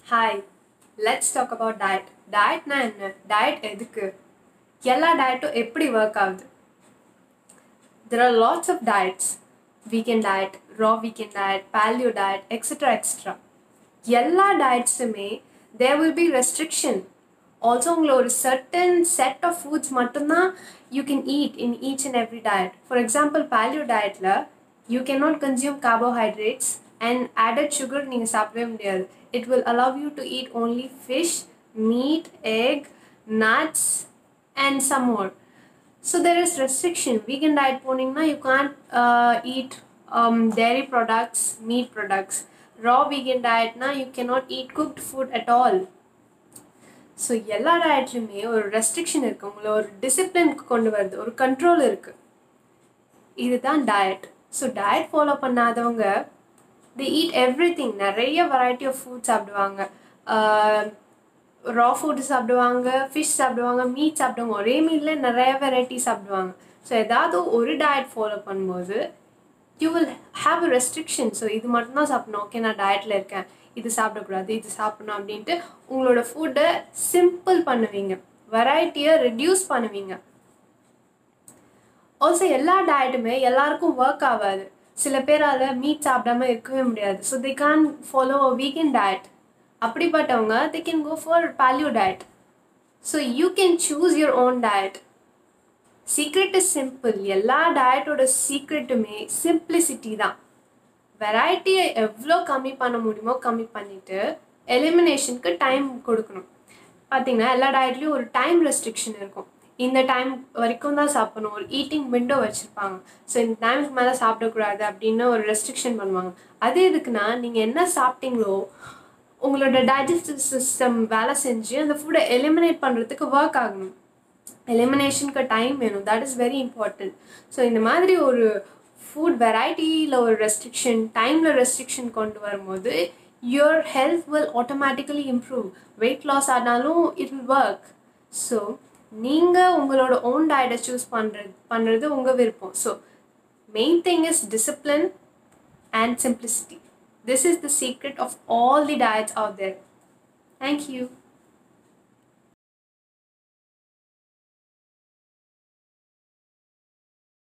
hi let's talk about diet டயட்னா என்ன diet எதுக்கு எல்லா டயட்டும் எப்படி ஒர்க் ஆகுது there are lots of diets weekend diet raw weekend diet paleo diet extra extra எல்லா டயட்ஸுமே there will be restriction also உங்களை ஒரு சர்டன் செட் ஆஃப் ஃபுட்ஸ் மட்டும்தான் you can eat in each and every diet for example paleo டயட்டில் you can not consume carbohydrates and added sugar நீங்கள் சாப்பிடவே முடியாது it will allow you to eat only fish meat egg nuts and some more so there is restriction weekend diet போனீங்கன்னா you can't eat dairy products meat products raw weekend டயட்னா you cannot eat cooked food at all so எல்லா டயட்லையுமே ஒரு restriction இருக்குது உங்களை ஒரு டிசிப்ளினுக்கு கொண்டு வருது ஒரு கண்ட்ரோல் இருக்குது இதுதான் டயட் ஸோ டயட் ஃபாலோ பண்ணாதவங்க தி ஈட் எவ்ரி திங் நிறைய வெரைட்டி ஆஃப் ஃபுட் சாப்பிடுவாங்க ரா ஃபுட் சாப்பிடுவாங்க ஃபிஷ் சாப்பிடுவாங்க மீட் சாப்பிடுவாங்க ஒரே மீட்டில் நிறைய வெரைட்டி சாப்பிடுவாங்க ஸோ ஏதாவது ஒரு டயட் ஃபாலோ பண்ணும்போது you will have a restriction so இது மட்டும்தான் சாப்பிடணும் ஓகே நான் டயட்டில் இருக்கேன் இது சாப்பிடக்கூடாது இது சாப்பிடணும் அப்படின்ட்டு உங்களோட ஃபுட்டை சிம்பிள் பண்ணுவீங்க வெரைட்டியை ரெடியூஸ் பண்ணுவீங்க ஆல்சோ எல்லா டயட்டுமே எல்லாருக்கும் ஒர்க் ஆகாது சில பேரால் மீட் சாப்பிடாம இருக்கவே முடியாது so they can follow a weekend diet அப்படிப்பட்டவங்க they can go for paleo diet so you can choose your own diet secret is simple எல்லா டயட்டோட சீக்ரெட்டுமே சிம்பிளிசிட்டி தான் வெரைட்டியை எவ்வளோ கம்மி பண்ண முடியுமோ கம்மி பண்ணிவிட்டு எலிமினேஷனுக்கு டைம் கொடுக்கணும் பார்த்தீங்கன்னா எல்லா டயட்லேயும் ஒரு டைம் ரெஸ்ட்ரிக்ஷன் இருக்கும் இந்த டைம் வரைக்கும் தான் சாப்பிடணும் ஒரு ஈட்டிங் விண்டோ வச்சுருப்பாங்க ஸோ இந்த டைமுக்கு மேலே சாப்பிடக்கூடாது அப்படின்னு ஒரு ரெஸ்ட்ரிக்ஷன் பண்ணுவாங்க அது எதுக்குன்னா நீங்கள் என்ன சாப்பிட்டீங்களோ உங்களோட டைஜஸ்டிவ் சிஸ்டம் வேலை செஞ்சு அந்த ஃபுட்டை எலிமினேட் பண்ணுறதுக்கு ஒர்க் ஆகணும் எலிமினேஷனுக்கு டைம் வேணும் that is very important so இந்த மாதிரி ஒரு ஃபுட் வெரைட்டியில் ஒரு ரெஸ்ட்ரிக்ஷன் டைமில் ரெஸ்ட்ரிக்ஷன் கொண்டு வரும்போது your health will automatically improve weight loss ஆனாலும் இட் வில் ஒர்க் ஸோ நீங்கள் உங்களோட ஓன் டயட்டை சூஸ் பண்ணுறது பண்ணுறது உங்கள் விருப்பம் so main thing is discipline and simplicity this is the secret of all the diets of there thank you